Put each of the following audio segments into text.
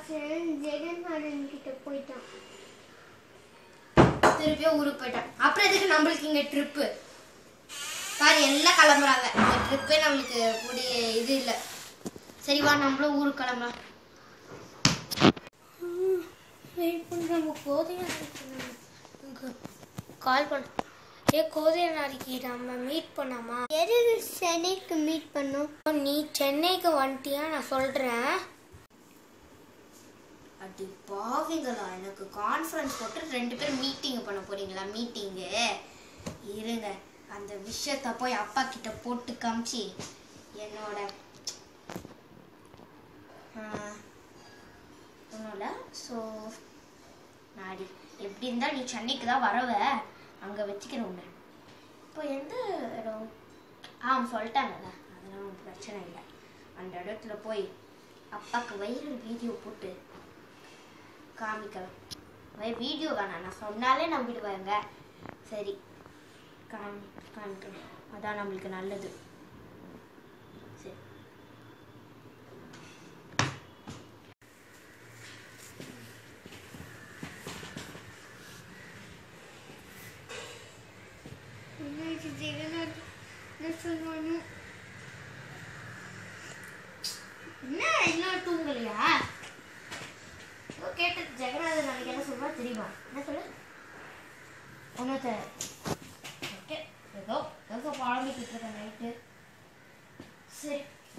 Accident ஜெகன்நாதன் கிட்ட போயிட்டான் திருப்பியும் ஊருக்கு போயிட்டான் அப்புறம் எதுக்கு நம்மளுக்கு இங்க ட்ரிப்பு பாரு எல்லாம் கிளம்புறாங்க இந்த ட்ரிப்பே நம்மளுக்கு கூடிய இது இல்லை சரி வா நம்மளும் ஊருக்கு கிளம்பலாம் வெயிட் பண்ணுறோம் கோதையா கால் பண்ண ஏ கோதையா நாளைக்கு நம்ம மீட் பண்ணாமா எது சென்னைக்கு மீட் பண்ணோம் நீ சென்னைக்கு வந்துட்டியா நான் சொல்கிறேன் அடி பாவிங்களா எனக்கு கான்ஃபரன்ஸ் போட்டு ரெண்டு பேரும் மீட்டிங் பண்ண போறீங்களா மீட்டிங்கு இருங்க அந்த விஷயத்த போய் அப்பா கிட்ட போட்டு காமிச்சு என்னோட ஒன்றும் ஸோ நாடி எப்படி இருந்தா நீ சென்னைக்கு தான் வரவ அங்கே வச்சுக்கிறேன் உன்னை இப்போ எந்த இடம் ஆ சொல்லிட்டாங்கல்ல அதெல்லாம் ஒண்ணும் பிரச்சனை இல்லை அந்த இடத்துல போய் அப்பாவுக்கு வைரல் வீடியோ போட்டு காமிக்கலாம் வை வீடியோ வேணாம் நான் சொன்னாலே நம்பிடுவாங்க சரி காமி காமிக்கலாம் அதான் நம்மளுக்கு நல்லது சரி ஜெகநாதன் சொல்லுவானு என்ன இன்னும் தூங்கலையா ஏதோ கேட்டு ஜெகநாதன் நாளைக்கு என்ன சொல்றா தெரியுமா என்ன சொல்லு ஒன்றத்தை ஓகே ஏதோ ஏதோ குழம்பிக்கிட்டு இருக்கேன் நைட்டு சரி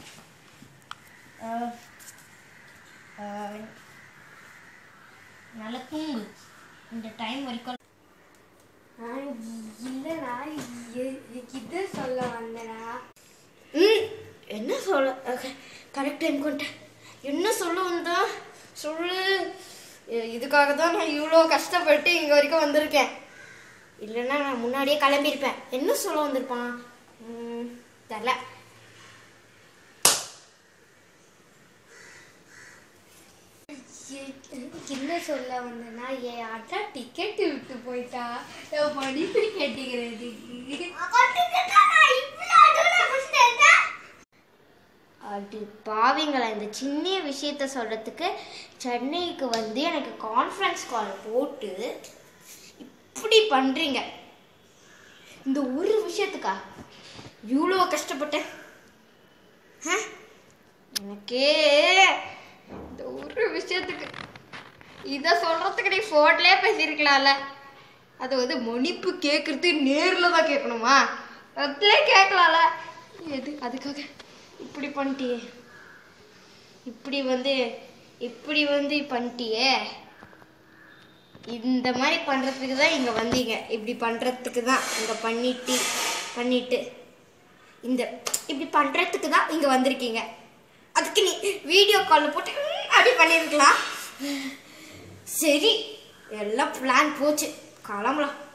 அஹ், அஹ், நல்லா தூங்கு இந்த டைம் வரைக்கும் இல்லைடா இது சொல்ல வந்தடா ம் என்ன சொல்ல கரெக்ட் டைம் கொண்டேன் என்ன சொல்ல வந்தா சொல்லு இ- இதுக்காக தான் நான் இவ்வளோ கஷ்டப்பட்டு இங்கே வரைக்கும் வந்திருக்கேன் இல்லைன்னா நான் முன்னாடியே கிளம்பியிருப்பேன் என்ன சொல்ல வந்திருப்பான் ம், தெரியல என்ன சொல்ல வந்தேன்னா என் அட்டா டிக்கெட் விட்டு போயிட்டா நான் மன்னிப்பு கேட்டுக்கிறதுக்கு அது பாவிங்களா இந்த சின்ன விஷயத்த சொல்கிறதுக்கு சென்னைக்கு வந்து எனக்கு கான்ஃபரன்ஸ் கால் போட்டு இப்படி பண்ணுறீங்க இந்த ஒரு விஷயத்துக்கா இவ்வளோ கஷ்டப்பட்டேன் ஆ? எனக்கே இந்த ஒரு விஷயத்துக்கு இதை சொல்கிறதுக்கு நீ ஃபோன்லேயே பேசியிருக்கலாம்ல அது வந்து மன்னிப்பு கேட்குறது நேரில் தான் கேட்கணுமா அதுலேயே கேட்கலாம்ல எது அதுக்காக இப்படி பண்ணிட்டியே இப்படி வந்து இப்படி வந்து பண்ணிட்டியே இந்த மாதிரி பண்ணுறதுக்கு தான் இங்கே வந்தீங்க இப்படி பண்ணுறதுக்கு தான் இங்கே பண்ணிட்டு பண்ணிட்டு இந்த இப்படி பண்ணுறதுக்கு தான் இங்கே வந்திருக்கீங்க அதுக்கு நீ வீடியோ காலில் போட்டு ம், அப்படி பண்ணியிருக்கலாம் சரி எல்லாம் பிளான் போச்சு கிளம்பலாம்